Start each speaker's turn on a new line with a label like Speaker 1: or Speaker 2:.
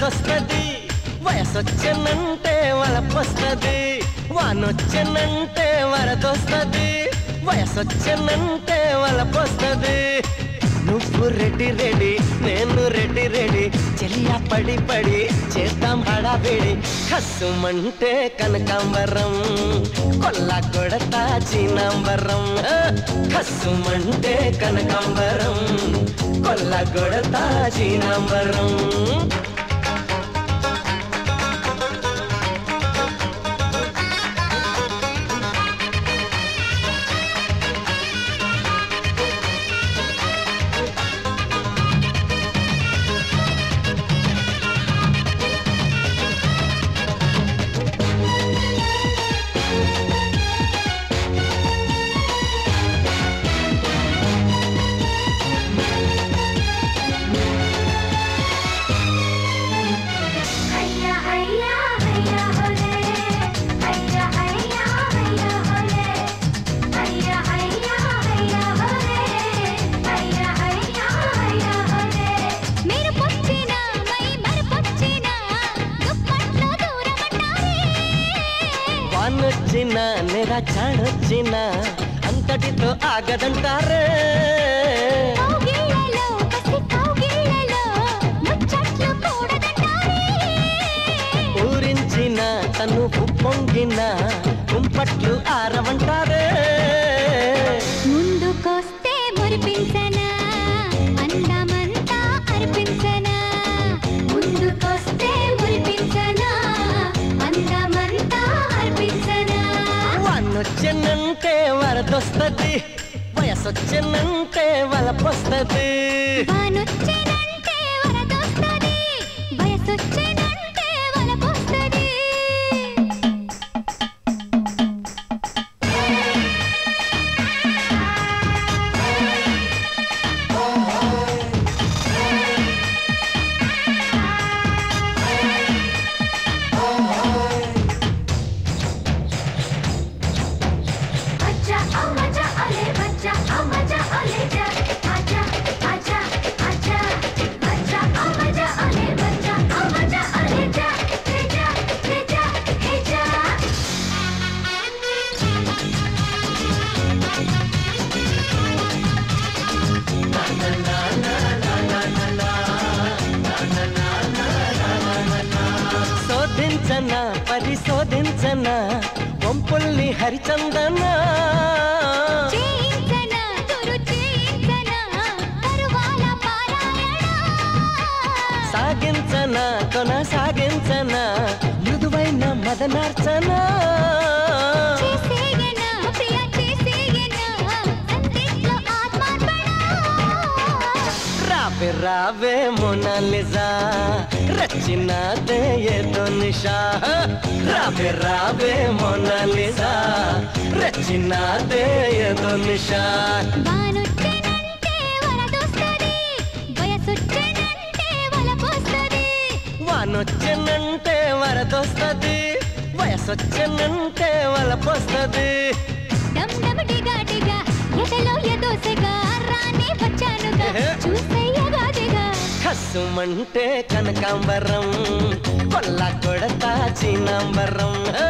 Speaker 1: వరదొస్తది వయసొచ్చనంటే వలపొస్తది వానొచ్చనంటే వరదొస్తది వయసొచ్చనంటే వలపొస్తది నువ్వు రెడ్డి రెడీ నేను రెడ్డి రెడీ చెల్లియా పడి పడి చేద్దాం హడావిడి కసుమంటే కనకాంబరం కొల్ల కొడతా చీనాంబరం కసుమంటే కనకాంబరం కొల్ల కొడతా చీనాంబరం
Speaker 2: హయ్యా హయ్యా హయ్యా హోలే హయ్యా హయ్యా హయ్యా హోలే హయ్యా హయ్యా హయ్యా హోలే హయ్యా హయ్యా హయ్యా హోలే మీరు పొచ్చిన మై మరు పొచ్చిన దుప్పట్లో దూరమంటారే
Speaker 1: వానొచ్చిన నెర చాడొచ్చిన అంతటితో ఆగదంటారే
Speaker 2: కౌగిళ్ళలో కసి కౌగిళ్ళలో ముచ్చట్లు కూడదంటారే
Speaker 1: ఊరించిన తను పొంగిన కుంపట్లు ఆరవంటారే
Speaker 2: ముందుకొస్తే మురిపించనా అందమంతా అర్పించనా ముందుకొస్తే మురిపించనా అందమంతా అర్పించనా
Speaker 1: వానొచ్చినంటే వరదొస్తది వయసొచ్చినంటే వలపొస్తది
Speaker 2: వానొచ్చేనంటే వరదొస్తది వయసొచ్చేనంటే వలపొస్తది आजा आ मजा अले बच्चा आ मजा अले जा आजा आजा आजा बच्चा आ मजा अले बच्चा आ मजा अले जा ले जा ले जा ले जा
Speaker 1: శోధించన పరిశోధించన వంపుల్ని హరిచందన
Speaker 2: చేయించన తురు చేయించన తరువాల పారాయణ
Speaker 1: సాగించన కొనసాగించన మృదువైన మదనార్చన
Speaker 2: చేసేయన ప్రియ చేసేయన సందిట్లో ఆత్మార్పణ
Speaker 1: రావే రావే మోనాలిజా రచినదే ఏదో నిషా రావే రావే మోనాలిజా రచినదే ఏదో నిషా
Speaker 2: వానొచ్చెనంటే వరదొస్తది వయసొచ్చెనంటే వలపొస్తది
Speaker 1: వానొచ్చనంటే వరదొస్తది వయసొచ్చనంటే వలపొస్తది
Speaker 2: డమ్ డమ్ డిగా డిగా ఎదలో ఎదోసెగా రానే వచ్చానుగా చూసెయ్యగాదిగా
Speaker 1: కసుమంటే కనకాంబరం కొల్ల కొడతా చీనాంబరం